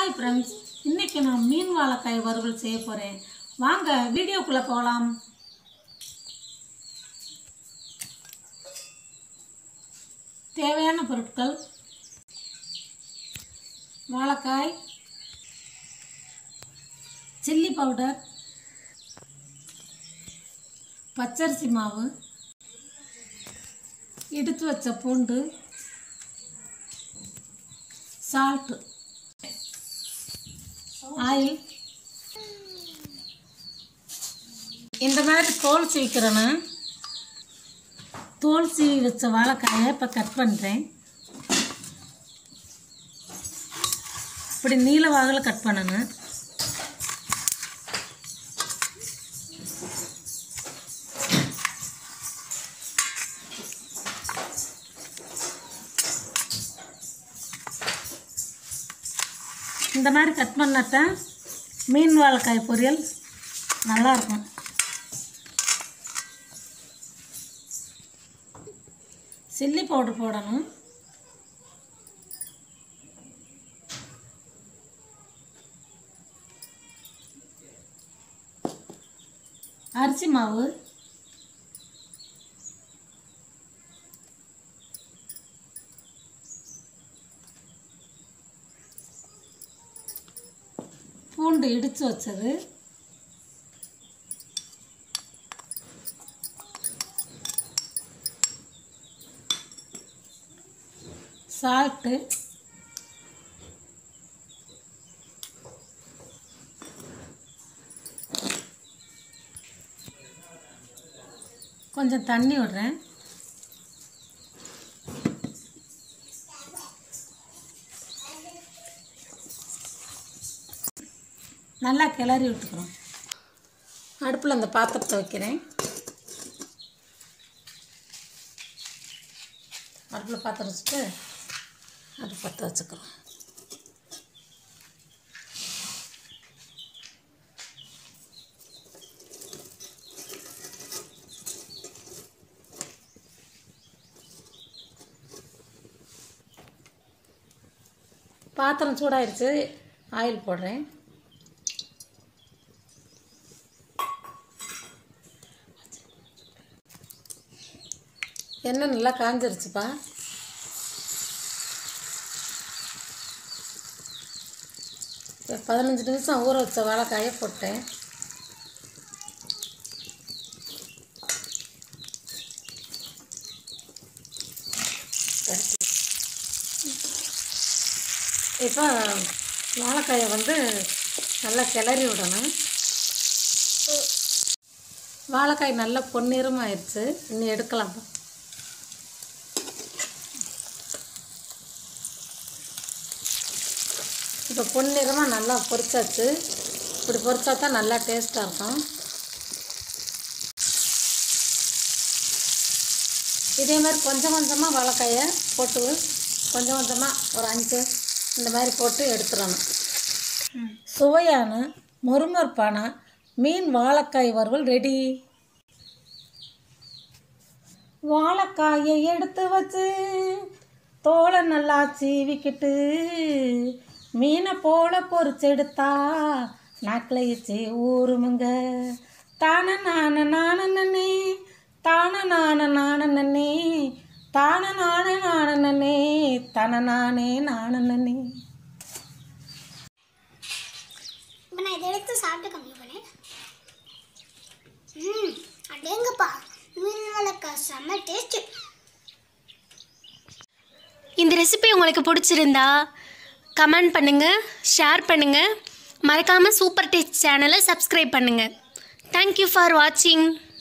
hi friends இன்னைக்கு நான் மீன் வாழைக்காய் வறுவல் செய்ய போகிறேன் வாங்க வீடியோக்குள்ளே போகலாம் தேவையான பொருட்கள் வாழைக்காய் சில்லி பவுடர் பச்சரிசி மாவு எடுத்து வச்ச பூண்டு சால்ட்டு ஆயில் இந்த மாதிரி தோல் சீவிக்கிறேன்னு தோல் சீவி வச்ச வாழைக்காயை இப்போ கட் பண்ணுறேன் இப்படி நீல வாகில் கட் பண்ணணும் இந்த மாதிரி கட் பண்ணாதான் மீன் வாழைக்காய் பொரியல் நல்லாயிருக்கும் சில்லி பவுடர் போடணும் அரிசி மாவு பூண்டு இடித்து வச்சது சால்ட்டு கொஞ்சம் தண்ணி விடுறேன் நல்லா கிளறி விட்டுக்கிறோம் அடுப்பில் அந்த பாத்திரத்தை வைக்கிறேன் அடுப்பில் பாத்திரம் வச்சுட்டு அடுப்பு பற்ற வச்சுக்கிறோம் பாத்திரம் சூடாயிருச்சு ஆயில் போடுறேன் எண்ணெய் நல்லா காஞ்சிருச்சுப்பா இப்போ பதினஞ்சு நிமிஷம் ஊற வச்ச வாழைக்காயை போட்டேன் இப்போ வாழைக்காயை வந்து நல்லா கிளறி விடணும் வாழைக்காய் நல்லா பொன்னிறமாயிருச்சு இன்னும் எடுக்கலாம்ப்பா இப்போ பொன்னிறமாக நல்லா பொரிச்சாச்சு இப்படி பொரிச்சா தான் நல்லா டேஸ்ட்டாக இருக்கும் இதே மாதிரி கொஞ்சம் கொஞ்சமாக வாழைக்காயை போட்டு கொஞ்சம் கொஞ்சமாக ஒரு அஞ்சு இந்த மாதிரி போட்டு எடுத்துடணும் சுவையான மொறுமொறுப்பான மீன் வாழைக்காய் வறுவல் ரெடி வாழைக்காயை எடுத்து வச்சு தோலை நல்லா சீவிக்கிட்டு மீனை போல பொறிச்செடுத்தா நாக்கில் வச்சு ஊறுமுங்க தான நான நான நன்னே தான நான நான நன்னே தான நான நான நன்னே தன நானே நான நன்னே இப்போ நான் இதை எடுத்து சாப்பிட்டு கம்மி பண்ணேன் ம் அடேங்கப்பா மீன் வளர்க்க செம்ம டேஸ்ட்டு இந்த ரெசிபி உங்களுக்கு பிடிச்சிருந்தா கமெண்ட் பண்ணுங்கள் ஷேர் பண்ணுங்கள் மறக்காமல் சூப்பர் டேஸ்ட் சேனலை சப்ஸ்கிரைப் பண்ணுங்கள் தேங்க்யூ ஃபார் வாட்சிங்